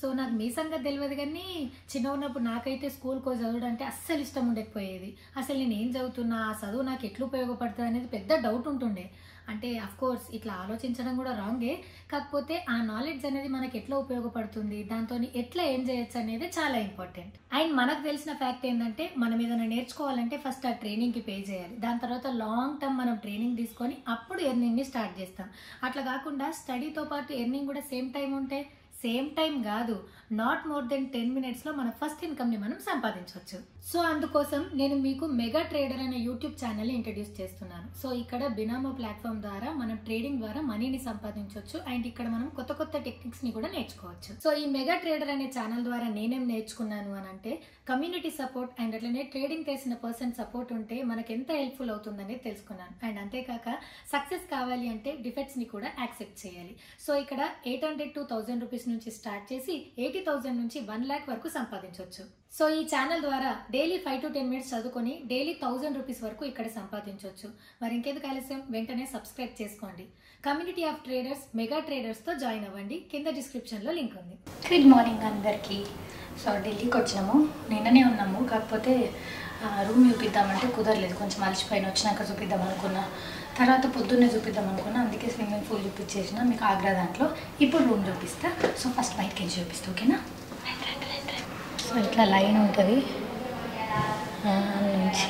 So నాకు మీ సంగతి తెలియదు కానీ చిన్న ఉన్నప్పుడు నాకైతే స్కూల్కో చదవడం అంటే అస్సలు ఇష్టం ఉండకపోయేది అసలు నేను ఏం చదువుతున్నా ఆ చదువు నాకు ఎట్లా ఉపయోగపడుతుంది అనేది పెద్ద డౌట్ ఉంటుండే అంటే అఫ్ కోర్స్ ఇట్లా ఆలోచించడం కూడా రాంగే కాకపోతే ఆ నాలెడ్జ్ అనేది మనకి ఎట్లా ఉపయోగపడుతుంది దాంతో ఎట్లా ఏం చేయొచ్చు అనేది చాలా ఇంపార్టెంట్ అండ్ మనకు తెలిసిన ఫ్యాక్ట్ ఏంటంటే మనం ఏదైనా నేర్చుకోవాలంటే ఫస్ట్ ఆ ట్రైనింగ్కి పే చేయాలి దాని తర్వాత లాంగ్ టర్మ్ మనం ట్రైనింగ్ తీసుకొని అప్పుడు ఎర్నింగ్ని స్టార్ట్ చేస్తాం అట్లా కాకుండా స్టడీతో పాటు ఎర్నింగ్ కూడా సేమ్ టైం ఉంటే సేమ్ టైం కాదు నాట్ మోర్ దెన్ టెన్ మినిట్స్లో మన ఫస్ట్ ఇన్కమ్ని మనం సంపాదించవచ్చు సో అందుకోసం నేను మీకు మెగా ట్రేడర్ అనే యూట్యూబ్ ఛానల్ని ఇంట్రడ్యూస్ చేస్తున్నాను సో ఇక్కడ బినామో ప్లాట్ఫామ్ ద్వారా మనం ట్రేడింగ్ ద్వారా మనీని సంపాదించవచ్చు అండ్ ఇక్కడ మనం కొత్త కొత్త టెక్నిక్స్ని కూడా నేర్చుకోవచ్చు సో ఈ మెగా ట్రేడర్ అనే ఛానల్ ద్వారా నేనేం నేర్చుకున్నాను అని అంటే కమ్యూనిటీ సపోర్ట్ అండ్ అట్లనే ట్రేడింగ్ చేసిన పర్సన్ సపోర్ట్ ఉంటే మనకి ఎంత హెల్ప్ఫుల్ అవుతుందనేది తెలుసుకున్నాను అండ్ అంతేకాక సక్సెస్ కావాలి అంటే డిఫెక్ట్స్ ని కూడా యాక్సెప్ట్ చేయాలి సో ఇక్కడ eight hundred to thousand rupees నుంచి స్టార్ట్ చేసి ఎయిటీ థౌసండ్ నుంచి వన్ ల్యాక్ వరకు సంపాదించవచ్చు సో ఈ ఛానల్ ద్వారా daily five to ten minutes చదువుకొని డైలీ థౌసండ్ రూపీస్ వరకు ఇక్కడ సంపాదించవచ్చు మరి ఇంకెందుకు ఆలస్యం వెంటనే సబ్స్క్రైబ్ చేసుకోండి community of traders mega traders తో జాయిన్ అవ్వండి కింద డిస్క్రిప్షన్ లో లింక్ ఉంది గుడ్ మార్నింగ్ అందరికీ సో ఢిల్లీకి వచ్చినాము నిన్ననే ఉన్నాము కాకపోతే ఆ, రూమ్ చూపిద్దామంటే కుదరలేదు కొంచెం అలసిపోయిన వచ్చినాక చూపిద్దాం అనుకున్నా తర్వాత పొద్దున్నే చూపిద్దాం అనుకున్నా అందుకే స్విమ్మింగ్ పూల్ చూపించేసిన మీకు ఆగ్రా దాంట్లో ఇప్పుడు రూమ్ చూపిస్తా సో ఫస్ట్ బయటకి వెళ్ళి చూపిస్తా ఓకేనా రండి, రండి, రండి, రండి. సో ఇట్లా లైన్ ఉంటుంది ఆ, నుంచి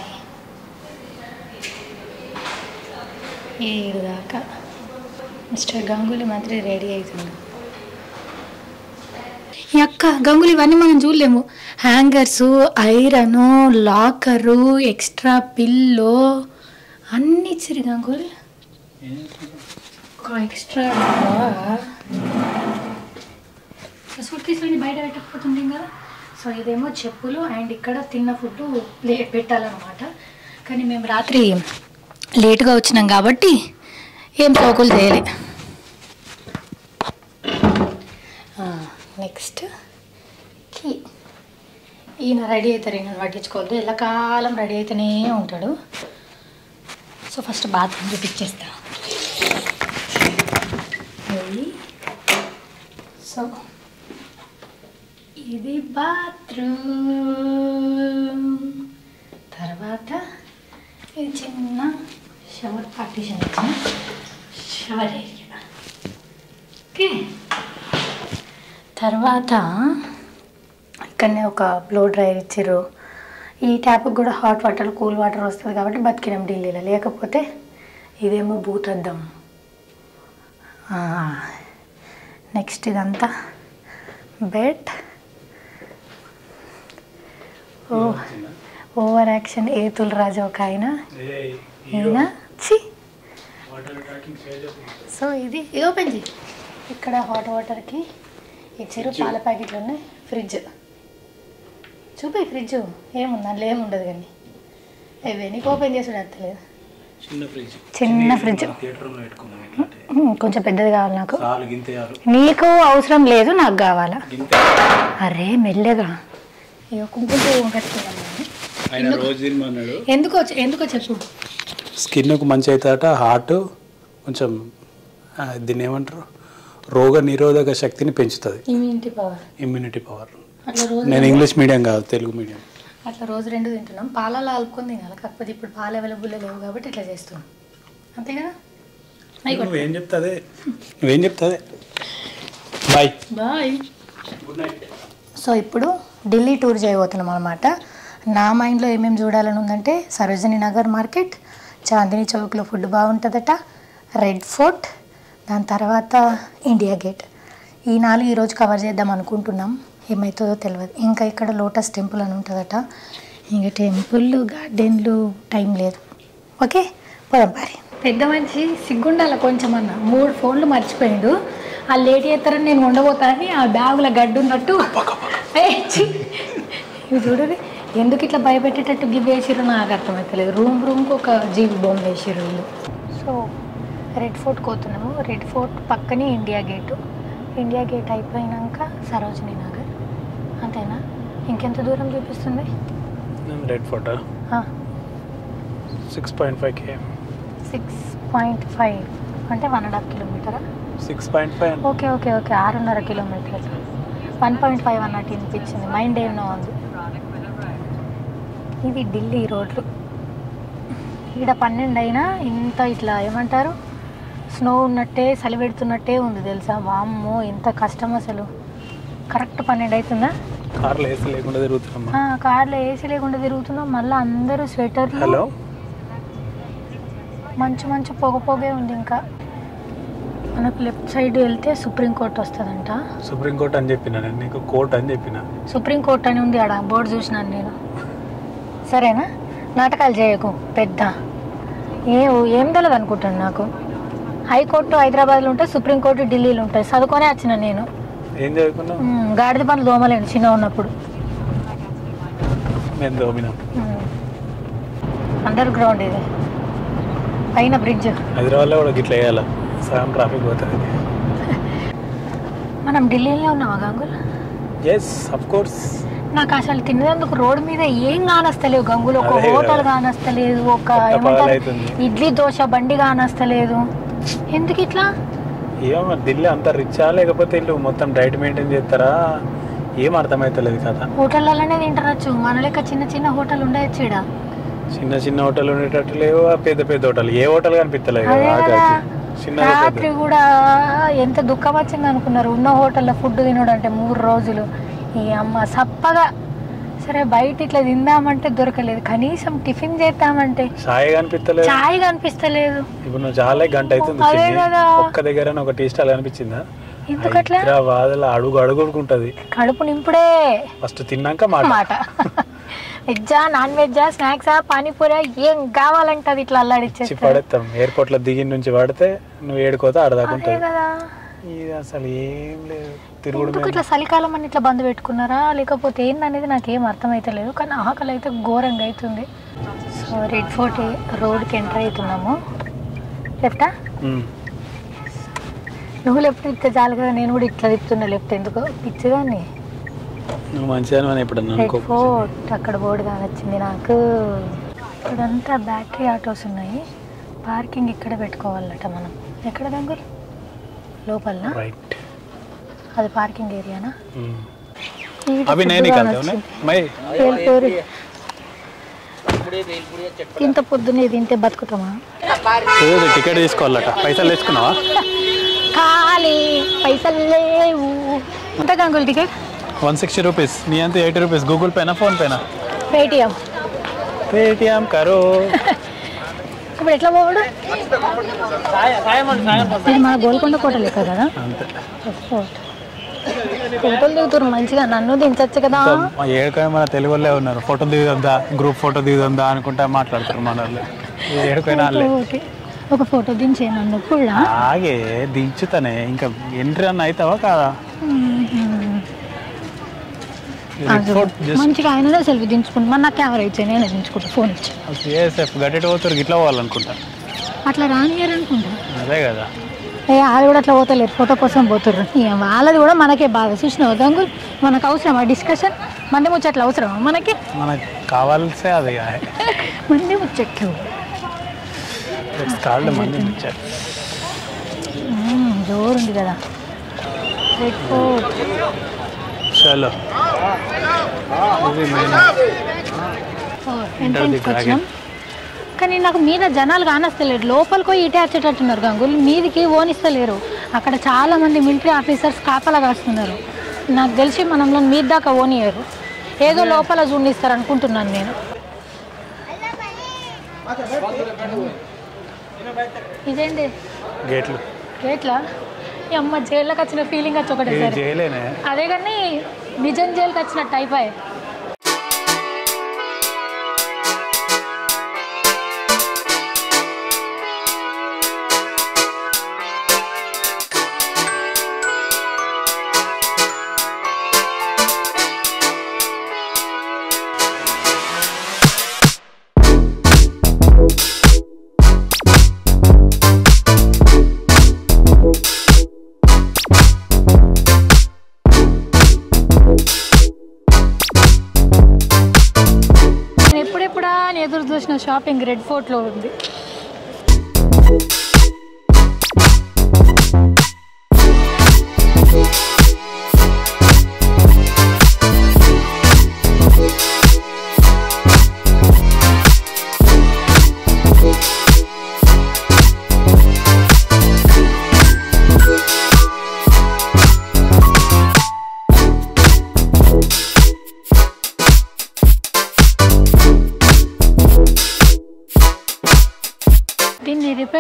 ఏడు దాకా మిస్టర్ గంగూలీ మాత్రం రెడీ అవుతుంది ఈ అక్క గంగులు ఇవన్నీ మనం చూడలేము hangers iron locker extra pillow అన్నీ ఇచ్చిరు గంగులు ఒక ఎక్స్ట్రా సూట్ కేసులని బయట పెట్టకపోతుండే కదా సో ఇదేమో చెప్పులు అండ్ ఇక్కడ తిన్న ఫుడ్ ప్లేట్ పెట్టాలన్నమాట కానీ మేము రాత్రి లేట్గా వచ్చినాం కాబట్టి ఏం పోకులు చేయలే నెక్స్ట్ కీ ఈయన రెడీ అవుతారు ఈయన పట్టించుకోవద్దు ఎల్లకాలం రెడీ అయితేనే ఉంటాడు సో ఫస్ట్ బాత్రూమ్ చూపించేస్తా ఇది సో ఇది బాత్రూమ్ తర్వాత ఇది చిన్న షవర్ పార్టీషన్ ఇచ్చిన షవర్ ఏరియా ఓకే తర్వాత ఇక్కడనే ఒక బ్లో డ్రైర్ ఇచ్చారు ఈ ట్యాప్కి కూడా హాట్ వాటర్ కూల్ వాటర్ వస్తుంది కాబట్టి బతికినాం ఢిల్లీలో లేకపోతే ఇదేమో భూతద్దం నెక్స్ట్ ఇదంతా బెడ్ ఓ ఓవర్ యాక్షన్ ఏతుల్ రాజు ఒక ఆయన ఈయన చి సో ఇది ఇది ఓపెన్ చేయి ఇక్కడ హాట్ వాటర్కి ఇచ్చారు పాల ప్యాకెట్లు ఉన్నాయి ఫ్రిడ్జ్ చూపి ఫ్రిడ్జ్ ఏముంది అందులో ఏముండదు కానీ ఇవే నీకు ఓపెన్ చేసుడు అత్తలేదు చిన్న ఫ్రిడ్జ్ చిన్న ఫ్రిడ్జ్ థియేటర్ రూమ్లో పెట్టుకుందాం ఎట్లంటే ఉమ్, కొంచెం పెద్దది కావాలి నాకు చాలు గింతే చాలు నీకు అవసరం లేదు నాకు కావాలా గింతే అరే మెల్లగా ఇక కుంకుమ పువ్వు కట్టుకున్నాం మేము. ఆయన రోజు తినమన్నాడు ఎందుకో చె- ఎందుకో చెప్పు స్కిన్కు మంచి అవుతాట హార్ట్ కొంచెం ఆ, దీన్ని ఏమంటారు రోగ నిరోధక శక్తిని పెంచుతుంది ఇమ్యూనిటీ పవర్ ఇమ్యూనిటీ పవర్ అట్లా రోజు నేను ఇంగ్లీష్ మీడియం కాదు తెలుగు మీడియం అట్లా రోజు రెండు తింటున్నాం పాలలో కలుపుకొని తినాలి కాకపోతే ఇప్పుడు పాలు అవైలబుల్ లేవు కాబట్టి ఇట్లా చేస్తున్నాం అంతే కదా అయిపోయి నువ్వేం చెప్తాదే నువ్వేం చెప్తాదే bye bye good night so ఇప్పుడు ఢిల్లీ టూర్ చేయబోతున్నాం అనమాట నా మైండ్లో ఏమేమి చూడాలని ఉందంటే సరోజిని నగర్ మార్కెట్ చాందిని చౌక్లో ఫుడ్ బాగుంటుందట రెడ్ ఫోర్ట్ దాని తర్వాత ఇండియా గేట్ ఈ నాలుగు ఈరోజు కవర్ చేద్దాం అనుకుంటున్నాం ఏమవుతుందో తెలియదు ఇంకా ఇక్కడ లోటస్ టెంపుల్ అని ఉంటుందట ఇంకా టెంపుల్ గార్డెన్లు టైం లేదు ఓకే పోదాం పారి పెద్ద మనిషి సిగ్గుండాల కొంచెం అన్న మూడు ఫోన్లు మర్చిపోయిండు ఆ లేట్ చేస్తారని నేను ఉండబోతానని ఆ బ్యాగుల గడ్డు ఉన్నట్టు ఏయ్, ఛీ. ఇవి చూడరు ఎందుకు ఇట్లా భయపెట్టేటట్టు గివ్ వేసిర్రు నాకు అర్థమవుతలేదు రూమ్ రూమ్కి ఒక జీవి బొమ్మ వేసిర్రు వీళ్ళు సో రెడ్ ఫోర్ట్ పోతున్నాము రెడ్ ఫోర్ట్ పక్కనే ఇండియా గేటు ఇండియా గేట్ అయిపోయినాక సరోజిని నగర్ అంతేనా ఇంకెంత దూరం చూపిస్తుంది red fort six point five K six point five అంటే వన్ అండ్ హాఫ్ కిలోమీటరా six point five okay okay okay ఆరున్నర కిలోమీటర్లు వన్ పాయింట్ ఫైవ్ అన్నట్టు వినిపించింది మైండ్ ఏమో ఉంది ఇది ఢిల్లీ రోడ్లు ఈడ పన్నెండు అయినా ఇంత ఇట్లా ఏమంటారు స్నో ఉన్నట్టే చలి పెడుతున్నట్టే ఉంది తెలుసా వామ్మో ఎంత కష్టం అసలు కరెక్ట్ పన్నెండు అవుతుందా కార్లో ఏసీ లేకుండా తిరుగుతున్నామ్మా ఆ, కార్లో ఏసీ లేకుండా తిరుగుతున్నాం మళ్ళీ అందరూ స్వెటర్లు హలో మంచి మంచి పొగ పొగే ఉంది ఇంకా మనకు లెఫ్ట్ సైడ్ వెళ్తే సుప్రీంకోర్టు వస్తుందంట సుప్రీంకోర్టు అని చెప్పిన నేను నీకు కోర్టు అని చెప్పిన సుప్రీంకోర్టు అని ఉంది ఆడ బోర్డు చూసినాను నేను సరేనా నాటకాలు చేయకు పెద్ద ఏ ఏం తెలియదు అనుకుంటాను నాకు హైకోర్టు హైదరాబాద్లో ఉంటాయి సుప్రీంకోర్టు ఢిల్లీలో ఉంటాయి చదువుకొనే వచ్చిన నేను ఏం చదువుకున్నావు ఉమ్, గాడిద పనులు దోమలేను చిన్న ఉన్నప్పుడు మేము దోమినాం అండర్ గ్రౌండ్ ఇది పైన బ్రిడ్జ్ హైదరాబాద్లో కూడా గిట్ల వేయాలి సగం ట్రాఫిక్ పోతుంది మనం ఢిల్లీలో ఉన్నామా గంగుల్ ఎస్ అఫ్ కోర్స్ నాకు అసలు తినేందుకు రోడ్డు మీద ఏం కానస్తలేవు గంగులు ఒక అదే కదా. హోటల్ కానస్తలేదు ఒక కొత్త ఏమంటారు పగలైతుంది. ఇడ్లీ దోశ బండి కానస్తలేదు ఎందుకు ఇట్లా ఏమో మరి ఢిల్లీ అంత రిచ్చా లేకపోతే వీళ్ళు మొత్తం డైట్ మెయింటైన్ చేస్తారా ఏం అర్థమవుతలేదు కదా హోటళ్ళలోనే తింటారచ్చు మన లెక్క చిన్న చిన్న హోటల్ ఉండవచ్చు ఈడ చిన్న చిన్న హోటల్ ఉండేటట్టు లేవు ఆ పెద్ద పెద్ద హోటల్ ఏ హోటల్ కనిపిస్తలేదు అదే కదా కదా ఆఖరికి. చిన్నది రాత్రి పెద్ద కూడా ఎంత దుఃఖం వచ్చింది అనుకున్నారు ఉన్న హోటల్లో ఫుడ్ తినడం అంటే మూడు రోజులు ఈ అమ్మ సప్పగా సరే బయట ఇట్లా తిందామంటే దొరకలేదు కనీసం టిఫిన్ చేద్దామంటే సాయి కనిపిస్తలేదు చాయ్ కనిపిస్తలేదు ఇప్పుడు నువ్వు చాలా గంట అవుతుంది అదే చిన్ని. కదా. ఒక్క దగ్గర ఒక టీ స్టాల్ కనిపించిందా ఎందుకట్లా హైదరాబాద్ అడుగు అడుగుకుంటది కడుపు నింపుడే ఫస్ట్ తిన్నాక మాట మాట వెజ్జా నాన్ వెజ్జా స్నాక్సా పానీపూరా ఏం కావాలంటే అది ఇట్లా ఇచ్చి అల్లాడిచ్చేస్తారు పడేస్తాం ఎయిర్పోర్ట్ లో దిగి నుంచి పడితే నువ్వు ఏడుకోతే అదే ఆడదాకుంటుంది కదా ఇది అసలు ఏం లేదు తిరుగుడు ఎందుకు ఇట్లా చలికాలం అని ఇట్లా బంద్ పెట్టుకున్నారా లేకపోతే ఏందనేది నాకేం అర్థమైతలేదు కానీ ఆకలి అయితే ఘోరంగా అవుతుంది సో రెడ్ ఫోర్ట్ రోడ్కి ఎంటర్ అవుతున్నాము లెఫ్టా ఉమ్. నువ్వు లెఫ్ట్ తిప్పితే చాలు కదా నేను కూడా ఇట్లా తిప్పుతున్నా లెఫ్ట్ ఎందుకో పిచ్చిదాన్ని నువ్వు మంచిగా అని ఇప్పుడు రెడ్ అనుకో ఫోర్ట్ అక్కడ బోర్డు కానొచ్చింది నాకు ఇక్కడంతా బ్యాటరీ ఆటోస్ ఉన్నాయి పార్కింగ్ ఇక్కడ పెట్టుకోవాలట మనం ఎక్కడ గంగులు లోపలనా రైట్ అది పార్కింగ్ ఏరియానా అవి నేను నికాల్తే మై ఇంత పొద్దునే తింటే బతుకుతామా టికెట్ తీసుకోవాలట పైసలు తెచ్చుకున్నావా ఖాళీ పైసలు లేవు ఎంత Gangulu ticket one sixty rupees నీ అంత ఎయిటీ రూపీస్ గూగుల్ పేనా ఫోన్ పేనా పేటిఎం పేటిఎం కరో ఇప్పుడు ఎట్లా పోవడు ఇది మన గోల్కొండ కోట లెక్క కదా అంతే ఫోటోలు దిగుతారు మంచిగా నన్ను దించచ్చు కదా మా ఏడుకొని మన తెలుగు వాళ్ళే ఉన్నారు ఫోటో దిగుదా గ్రూప్ ఫోటో దిగుదా అనుకుంటా మాట్లాడతారు మన వాళ్ళు ఏడుకొని వాళ్ళే ఓకే ఒక ఫోటో దించే నన్ను కూడా ఆగే దించుతానే ఇంకా ఎంట్రీ అన్న అవుతావా కాదా జస్ట్ మంచిగా ఆయననే సెల్ఫీ దించుకుంటా నా కెమెరా ఇచ్చే నేనే దించుకుంటా ఫోన్ ఇచ్చి ఏఎస్ఎఫ్ గడ్డెట్ పోతారు ఇట్లా పోవాలనుకుంటా అట్లా రానియరు అనుకుంటా అదే కదా ఏ వాళ్ళు కూడా అట్లా పోతలేరు ఫోటో కోసం పోతుర్రు ఇక వాళ్ళది కూడా మనకే బాధ చూసినావు గంగుల్ మనకు అవసరమా డిస్కషన్ మంది ముచ్చట్లు అవసరమా మనకి మనకు కావాల్సే అది మంది ముచ్చట్లు కాళ్ళు మంది ఇచ్చారు మ్మ్, జోరుంది కదా రెడ్ ఫోర్ట్ చలో ఇది మెయిన్ ఎంట్రన్స్కి వచ్చినాం కానీ నాకు మీద జనాలు కానస్తలేరు లోపలికి పోయి ఇటే వచ్చేటట్టున్నారు గంగులు మీదికి ఓనిస్తలేరు అక్కడ చాలా మంది మిలిటరీ ఆఫీసర్స్ కాపలా కాస్తున్నారు నాకు తెలిసి మనంలో మీద దాకా ఓనియరు ఏదో లోపల చూడిస్తారు అనుకుంటున్నాను నేను ఇదేంటి గేట్లు ఎట్లా ఈ అమ్మ జైల్లోకి వచ్చిన ఫీలింగ్ వచ్చి ఒకటే ఇది సరే చేయలేనే అదే కానీ నిజం జైలుకి వచ్చినట్టు అయిపోయాయి నేను ఎప్పుడెప్పుడా అని ఎదురు చూసిన షాపింగ్ రెడ్ ఫోర్ట్లో ఉంది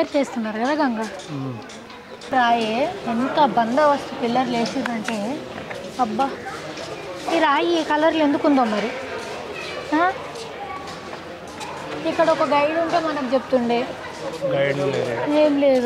రిపేర్ చేస్తున్నారు కదా గంగ రాయి ఎంత బందోబస్తు పిల్లర్లు వేసిందంటే అబ్బా ఈ రాయి ఈ కలర్లు ఎందుకు ఉందో మరి ఆ? ఇక్కడ ఒక గైడ్ ఉంటే మనకు చెప్తుండే గైడ్ ఏం లేదు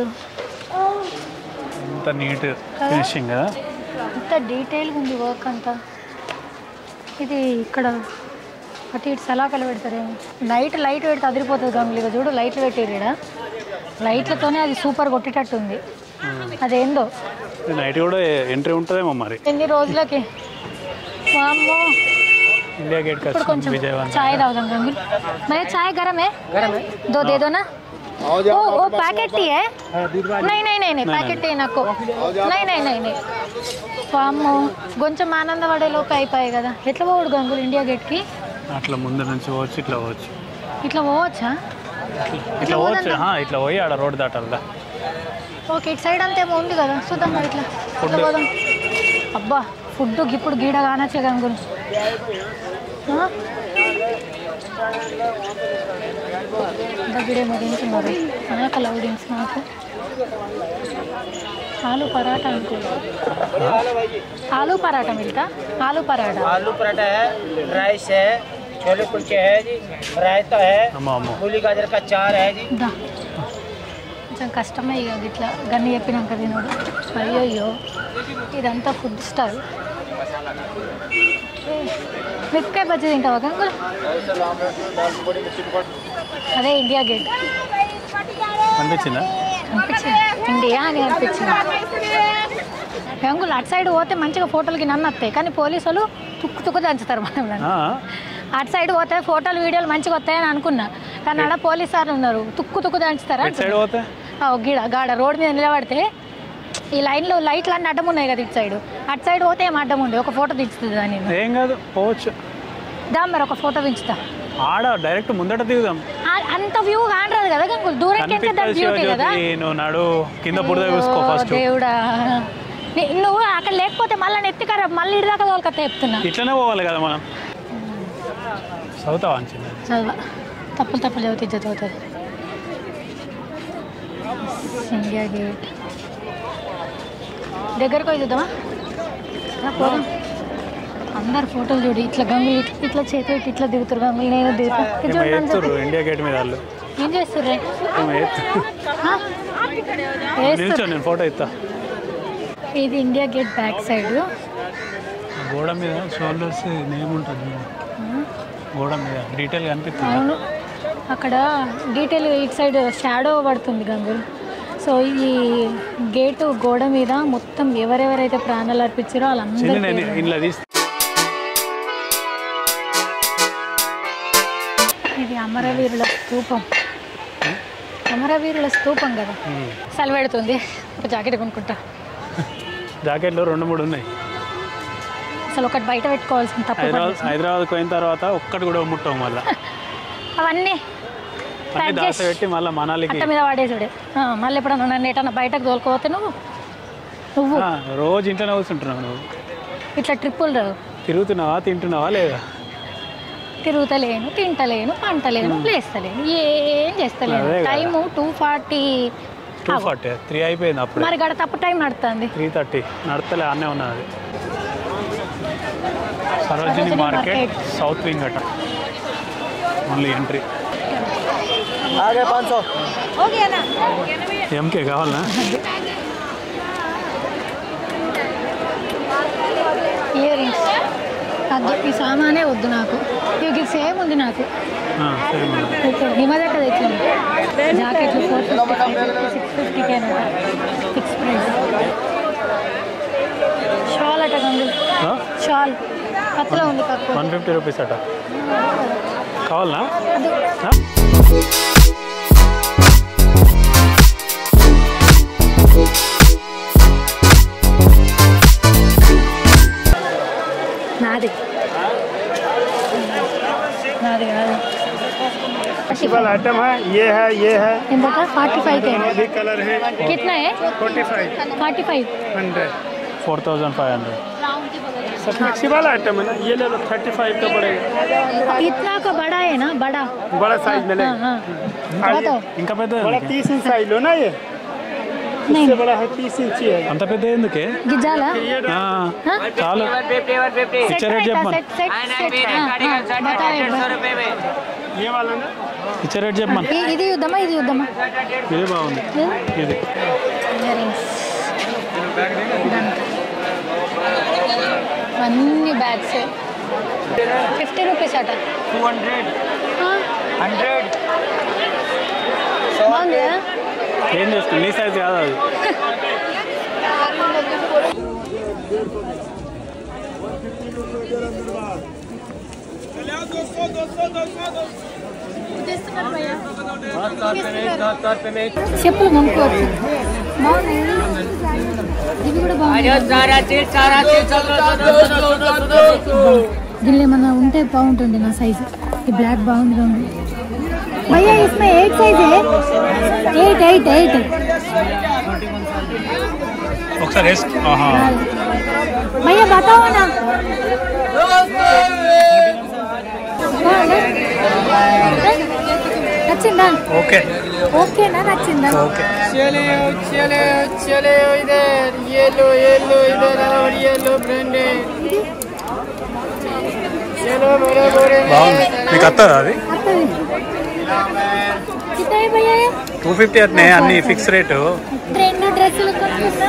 అంత నీట్ ఫినిషింగ్ కదా ఇంత డీటెయిల్గా ఉంది వర్క్ అంతా ఇది ఇక్కడ అటు ఇటు సలాకలు పెడతారేమో నైట్ లైట్ పెడితే అదిరిపోతుంది గమ్ములు ఇక చూడు లైట్లు పెట్టారు ఇక్కడ లైట్లతోనే అది సూపర్ కొట్టేటట్టు ఉంది అదేందో నైట్ కూడా ఎంట్రీ ఉంటుందేమో మరి ఎన్ని రోజులకి వామ్మో ఇండియా గేట్ ఇప్పుడు కష్టం కొంచెం విజయవంతం చాయ్ తాగుదాం గంగుల్ भैया चाय गरम है दो दे दो ना ओ ओ पैकेट टी है नहीं नहीं नहीं नहीं पैकेट टी నాకు नहीं नहीं नहीं नहीं వామ్మో కొంచెం ఆనందపడే లోపు అయిపోయాయి కదా ఎట్లా పోవడు గంగులు ఇండియా గేట్కి అట్లా ముందు నుంచి పోవచ్చు ఇట్లా పోవచ్చు ఇట్లా పోవచ్చా ఇట్లా పోవచ్చు ఆ, ఇట్లా పోయి ఆడ రోడ్ దాటాలి ఓకే ఇటు సైడ్ అంతా ఏమో ఉంది కదా చూద్దాం మరి ఇట్లా ఇట్లా పోదాం అబ్బా ఫుడ్ ఇప్పుడు గీడ కానొచ్చే గంగులు ఆ? దగ్గరేమో తింటున్నారు ఆకలి అవుడింగ్స్ నాకు ఆలు పరాటా అనుకో ఆలు పరాటా మిల్తా ఆలు పరాటా आलू पराठा है राइस है छोले कुलचे है जी रायता है అమ్మ అమ్మ मूली गाजर का चार है जी దా కొంచెం కష్టమే ఇక ఇట్లా గన్ని చెప్పినాక తినడు అయ్యయ్యో ఇదంతా ఫుడ్ స్టాల్ మిరపకాయ బజ్జీ తింటావా గంగులు అదే ఇండియా గేట్ అనిపించిందా అనిపించింది ఇండియా అని అనిపించింది గంగులు అటు సైడ్ పోతే మంచిగా ఫోటోలకి నన్ను వస్తాయి కానీ పోలీసు వాళ్ళు తుక్కు తుక్కు దంచుతారు మనం ఆ, అటు సైడ్ పోతే ఫోటోలు వీడియోలు మంచిగా వస్తాయని అనుకున్నా కానీ ఆడ పోలీసు సార్లు ఉన్నారు తుక్కు తుక్కు దంచుతారా ఎటు సైడ్ పోతే ఆ, ఒక గిడ గాడ రోడ్ మీద నిలబడితే ఈ లైన్లో లైట్లు అన్నీ అడ్డం ఉన్నాయి కదా ఇటు సైడ్ అటు సైడ్ పోతే ఏం అడ్డం ఉండే ఒక ఫోటో దించుతుంది దాన్ని ఏం కాదు పోవచ్చు దా మరి ఒక ఫోటో దించుతా ఆడ డైరెక్ట్ ముందట దిగుదాం ఆ- అంత వ్యూ కానరాదు కదా గంగులు దూరం కింద కనిపిస్తుంది బ్యూటీ కదా శివజ్యోతి నువ్వు నాడు కింద బురద చూసుకో అయ్యో, ఫస్ట్ దేవుడా నీ- నువ్వు అక్కడ లేకపోతే మళ్ళీ నెత్తికరా మళ్ళీ ఇడిదాకా తోలుకత్తా చెప్తున్నా ఇట్లనే పోవాలి కదా మనం చదువుతావా అంచింది చదవ తప్పులు తప్పులు చదివితే ఇజ్జత్ అవుతుంది ఇండియా గేట్ దగ్గరకు పోయి చూద్దామా రా, పోదాం అందరు ఫోటోలు చూడు ఇట్లా గంగులు ఇట్లా- ఇట్లా చేతి పెట్టి ఇట్లా దిగుతారు గంగులు నేను దిగుతా ఇది ఏమో చూడు నన్ను ఎత్తురు చూడు. ఇండియా గేట్ మీద వాళ్ళు ఏం చేస్తుర్రే ఏమో ఎత్తు ఆ? వేస్తుర్రు. నిల్చో నేను ఫోటో ఇస్తా ఇది ఇండియా గేట్ బ్యాక్ సైడ్ గోడ మీద షోల్డర్స్ నేమ్ ఉంటుంది గోడ మీద డీటెయిల్ కనిపిస్తుంది అవును అక్కడ డీటెయిల్ ఇటు సైడ్ షాడో పడుతుంది గంగులు సో ఈ గేటు గోడ మీద మొత్తం ఎవరెవరైతే ప్రాణాలు అర్పించారో చిన్న వాళ్ళందరూ నేను ఇంట్లో తీస్తే ఇది అమరవీరుల స్తూపం అమరవీరుల స్తూపం కదా సెలవెడుతుంది ఒక జాకెట్ కొనుక్కుంటా జాకెట్లు రెండు మూడు ఉన్నాయి అసలు ఒకటి బయట పెట్టుకోవాల్సిన తప్పు హైదరాబాద్ పని. హైదరాబాద్కి పోయిన తర్వాత ఒక్కటి కూడా ముట్టాం మళ్ళీ అవన్నీ అన్ని ప్యాక్ దాస చేసి పెట్టి మళ్ళీ మనాలికి అట్ట మీద వాడేసుడే ఆ, మళ్ళీ ఎప్పుడన్నా నన్ను ఎటన్నా బయటకు తోలుకోపోతే నువ్వు నువ్వు ఆ, రోజు ఇంట్లోనే కూర్చుంటున్నావు నువ్వు ఇట్లా ట్రిప్పులు రావు తిరుగుతున్నావా తింటున్నావా లేదా తిరుగుతలేను తింటలేను పంటలేను లేస్తలేను ఏం చేస్తలేను అదే కదా. Time two forty two forty three అయిపోయింది అప్పుడే మరి గడ తప్పు టైం నడుతుంది త్రీ థర్టీ నడతలే అన్నే ఉన్నది Sarojini Sarojini market market. South wing అట ఓన్లీ ఎంట్రీ आगे पाँच सौ ఎంకే కావాలనా ఇయర్ రింగ్స్ వద్దు ఈ సామానే వద్దు నాకు ఇవి సేమ్ ఉంది నాకు ఆ, సరే మేడం ఓకే నీ మీద కదా ఇచ్చాను జాకెట్లు four fifty five fifty six ఫిఫ్టీకే ఫిక్స్ ప్రైస్ షాల్ అట గంగు షాల్ కత్తిలో ఉంది తక్కువ వన్ ఫిఫ్టీ రూపీస్ అట కావాలనా వద్దు. ఆ? నాది నాది కాదు फेस्टिवल आइटम है ये है ये है ఎంత ఫార్టీ ఫైవ్ కే भी कलर है कितना है forty five forty five hundred four thousand five hundred सब फ्लेक्सी वाला आइटम है ना ये ले लो थर्टी फाइव का पड़ेगा इतना का बड़ा है ना बड़ा बड़ा साइज में ले हाँ हाँ बताओ ఇంకా పెద్ద बड़ा तीस इंच साइज लो ना ये नहीं इससे बड़ा है तीस इंच ही है అంత పెద్ద ఎందుకే గిజ్జాలా ఆ, हाँ? చాలు ఇచ్చే రేట్ చెప్పమను सेट सेट सेट हाँ, हाँ, बताओ एक बार ये वाला ना ఇచ్చే రేట్ చెప్పమను ఇ- ఇది చూద్దామా ఇది చూద్దామా ఇది బాగుంది ఇది అన్ని బ్యాగ్స్ ఫిఫ్టీ రూపీస్ అట टू हंड्रेड ఆ, हंड्रेड బాగుంది కదా ఏం చేస్తుంది నీ సైజ్ కాదు అది చెప్పులు కొనుక్కోవచ్చు బాగున్నాయి ఇవి కూడా బాగున్నాయి सारा चीज सारा चीज దీనిలో ఏమన్నా ఉంటే బాగుంటుంది నా సైజు ఈ బ్లాక్ బాగుంది బాగుంది भैया इसमें एट साइज है एट एट एट ఒకసారి వేసుకో ఆహా. भैया बताओ ना నచ్చిందా ఓకే ఓకేనా నచ్చిందా ఓకే चले चले चले इधर ये लो ये लो इधर और ये लो ब्रांडे चलो बड़े बड़े బాగుంది మీకు వస్తుందా అది అత్తది కితా భయ్యా టూ ఫిఫ్టీ అట్నే అన్ని ఫిక్స్ రేటు రెండు డ్రెస్సులు కొనుక్కున్నా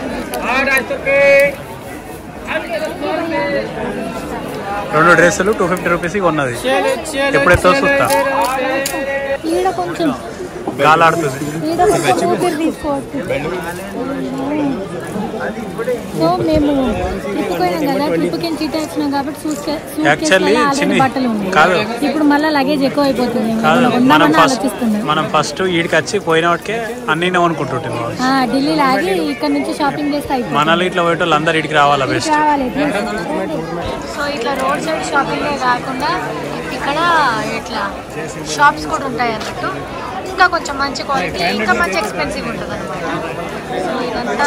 రెండు డ్రెస్సులు టూ ఫిఫ్టీ రూపీస్ కొన్నది चले चले ఎప్పుడైతే చూస్తా ఈడ కొంచెం గాలాడుతుంది ఈడ కొంచెం ఊపిరి తీసుకోవచ్చు సో మేము ట్రిప్ పోయినాం కదా ట్రిప్ కింద చీట వచ్చినాం కాబట్టి సూట్కే Actually, చిన్ని- బట్టలు ఉన్నాయి కాదు. ఇప్పుడు మళ్ళీ లగేజ్ ఎక్కువ అయిపోతుంది కాదు ఏమైనా మనం ఉందామని ఫస్ట్ ఆలోచిస్తున్నాం మనం ఫస్ట్ ఈడికి వచ్చి పోయిన వాటికే అన్ని అనుకుంటుంటాం ఆ, ఢిల్లీలో ఆగి ఇక్కడ నుంచి షాపింగ్ చేస్తే అయిపోతుంది మనలో ఇట్లా పోయేట వాళ్ళు అందరు ఇడికి రావాలా బెస్ట్ రావాలి సో ఇట్లా రోడ్ సైడ్ షాపింగ్ కాకుండా ఇక్కడ ఇట్లా షాప్స్ కూడా ఉంటాయి అన్నట్టు ఇంకా కొంచెం మంచి క్వాలిటీ ఇంకా మంచి ఎక్స్పెన్సివ్ ఉంటుంది అనమాట సో ఇదంతా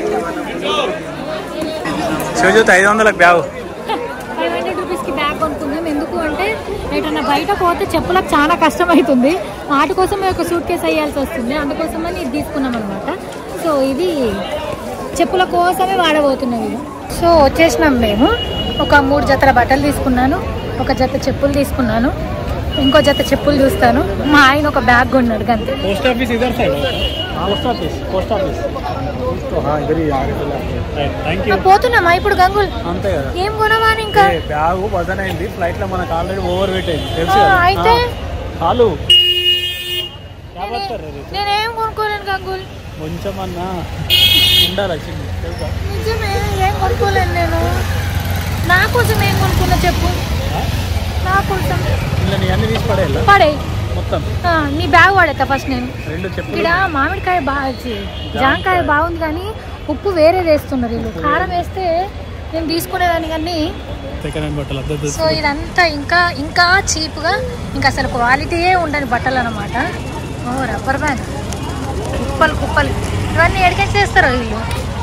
శివజ్యోతి ఐదు వందలకు బ్యాగు ఫైవ్ హండ్రెడ్ రూపీస్కి బ్యాగ్ కొనుక్కుందాం ఎందుకు అంటే ఎటన్నా బయట పోతే చెప్పులకు చాలా కష్టం అవుతుంది వాటి కోసం ఒక సూట్ కేసు వేయాల్సి వస్తుంది అందుకోసమని ఇది తీసుకున్నాం అనమాట సో ఇది చెప్పుల కోసమే వాడబోతున్నాం ఇది సో వచ్చేసినాం మేము ఒక మూడు జతల బట్టలు తీసుకున్నాను ఒక జత చెప్పులు తీసుకున్నాను ఇంకో జత చెప్పులు చూస్తాను మా ఆయన ఒక బ్యాగ్ కొన్నాడు అంతే పోస్ట్ ఆఫీస్ ఇదర్ side post office post office thank you పోతున్నామా ఇప్పుడు గంగుల్ అంతే కదా ఏం కొనవా ఇంకా ఏ, బ్యాగు వజన్ అయింది ఫ్లైట్ లో మనకు ఆల్రెడీ ఓవర్ వెయిట్ అయింది తెలుసు ఆ, కదా? అయితే ఆ, చాలు యావత్తర్ అది. నేనేం కొనుక్కోలేను గంగుల్ కొంచెం అన్నా ఉండాలి చిన్న తెలుసా నిజమే ఏం కొనుక్కోలేను నేను నా కోసం ఏం కొనుక్కున్నా చెప్పు నా కోసం ఇలా నీ అన్ని తీసి పడేయాలా పడే మొత్తం నీ బ్యాగ్ వాడేస్తా ఫస్ట్ నేను రెండు చెప్పులు ఇక్కడ మామిడికాయ బాగా జాంకాయ బాగుంది కానీ ఉప్పు వేరే వేస్తున్నారు వీళ్ళు కారం వేస్తే నేను తీసుకునేదాన్ని కానీ సెకండ్ హ్యాండ్ బట్టలు అద్దె సో ఇదంతా ఇంకా ఇంకా చీప్గా ఇంకా అసలు క్వాలిటీయే ఉండని బట్టలు అనమాట ఓ రబ్బర్ బ్యాండ్ కుప్పలు కుప్పలు ఇవన్నీ ఎడికెట్ చేస్తారు వీళ్ళు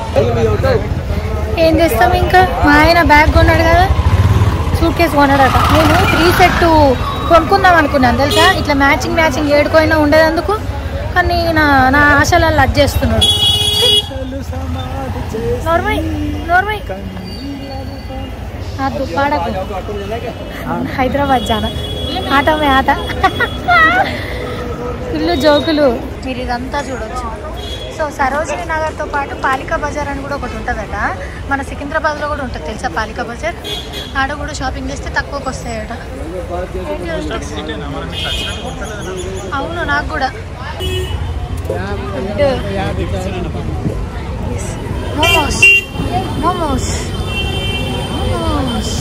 ఏం చేస్తాం ఇంకా మా ఆయన బ్యాగ్ కొన్నాడు కదా సూట్ కేసు కొన్నాడట నేను త్రీ సెట్ కొనుక్కుందాం అనుకున్నాను తెలుసా ఇట్లా మ్యాచింగ్ మ్యాచింగ్ ఏడుకోయినా ఉండేందుకు కానీ నా నా ఆశలలో అడ్ చేస్తున్నాడు నోర్మై నోర్మై ఆదు పాడకు హైదరాబాద్ జాన ఆట మే ఆట ఫుల్ జోకులు మీరు ఇదంతా చూడొచ్చు సో సరోజిని నగర్తో పాటు పాలికా బజార్ అని కూడా ఒకటి ఉంటుందట మన సికింద్రాబాద్లో కూడా ఉంటుంది తెలుసా పాలికా బజార్ ఆడ కూడా షాపింగ్ చేస్తే తక్కువకి వస్తాయట అవును నాకు కూడా మోమోస్ మోమోస్ మోమోస్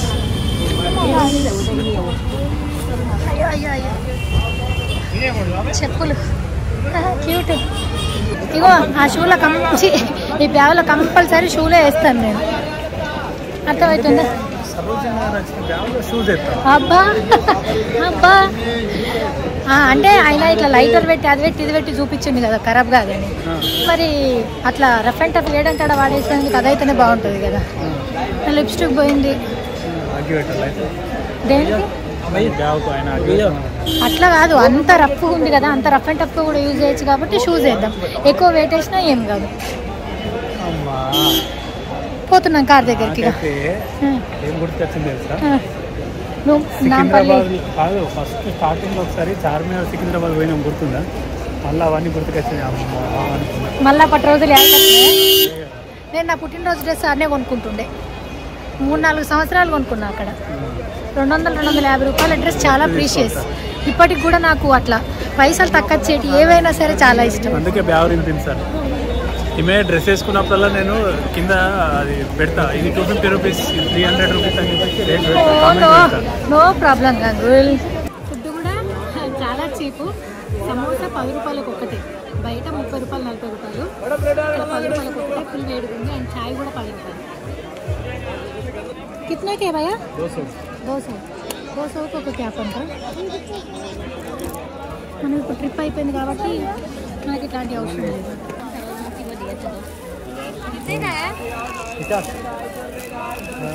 అయ్యో అయ్యో అయ్యో చెప్పులు క్యూట్ ఇగో ఆ షూలో కంచి ఈ బ్యాగ్లో కంపల్సరీ షూలో వేస్తాను నేను అర్థమవుతుందా సరోజిని నగర్ వచ్చిన బ్యాగ్లో షూస్ ఎత్తాను అబ్బా అబ్బా ఆ, అంటే ఆయన ఇట్లా లైటర్ పెట్టి అది పెట్టి ఇది పెట్టి చూపించింది కదా ఖరాబ్ కాదని మరి అట్లా రఫ్ అండ్ టఫ్ ఏడంటే ఆడ వాడేసినందుకు అదైతేనే బాగుంటుంది కదా నా లిప్స్టిక్ పోయింది అగ్గి పెట్టాలి అయితే దేనికి బ్యాగ్ ఆయన అగ్గి అట్లా కాదు అంత రఫ్ ఉంది కదా అంత రఫ్ అండ్ టఫ్ కూడా యూజ్ చేయొచ్చు కాబట్టి షూస్ వేద్దాం ఎక్కువ వెయిట్ వేసినా ఏం కాదు అమ్మా పోతున్నాం కార్ దగ్గరికి ఇక. నాకైతే ఆ, ఏం గుర్తొచ్చింది తెలుసా ఆ. నువ్వు నాంపల్లి సికింద్రాబాద్ కాదు ఫస్ట్ స్టార్టింగ్ ఒకసారి చార్మినార్ సికింద్రాబాద్ పోయినాం గుర్తుందా మళ్ళీ అవన్నీ గుర్తుకొచ్చాయి అమ్మా అనుకున్నా మళ్ళా పట్టు రోజులు యాడ్ అవుతున్నాయి. నేను నా పుట్టినరోజు డ్రెస్ అనే కొనుక్కుంటుండే మూడు నాలుగు సంవత్సరాలు కొనుక్కున్నా అక్కడ రెండు వందల రెండు వందల యాభై రూపాయల డ్రెస్ చాలా ప్రీషియస్ ఇప్పటికి కూడా నాకు అట్లా పైసలు తక్కువచ్చేటి ఏవైనా సరే చాలా ఇష్టం అందుకే బ్యాగ్ రింపింది సార్ ఈమె డ్రెస్ వేసుకున్నప్పుడల్లా నేను కింద అది పెడతా ఇది two fifty rupees three hundred rupees అని చెప్పేసి రేట్ ఓ పెడతా నో comment పెడతా. నో ప్రాబ్లం గంగుల్ ఫుడ్ కూడా చాలా చీపు సమోసా పది రూపాయలకు ఒకటి బయట ముప్పై రూపాయలు నలభై రూపాయలు ఇక్కడ పది రూపాయలకు ఒకటే ఫుల్ వేడిగా ఉంది అండ్ చాయ్ కూడా పది రూపాయలు కితనే కే భయ్యా దోశ दो सौ दो सौ ఒక క్యాప్ అంట మనం ఇప్పుడు ట్రిప్ అయిపోయింది కాబట్టి నాకు ఇట్లాంటి అవసరం లేదు ఇక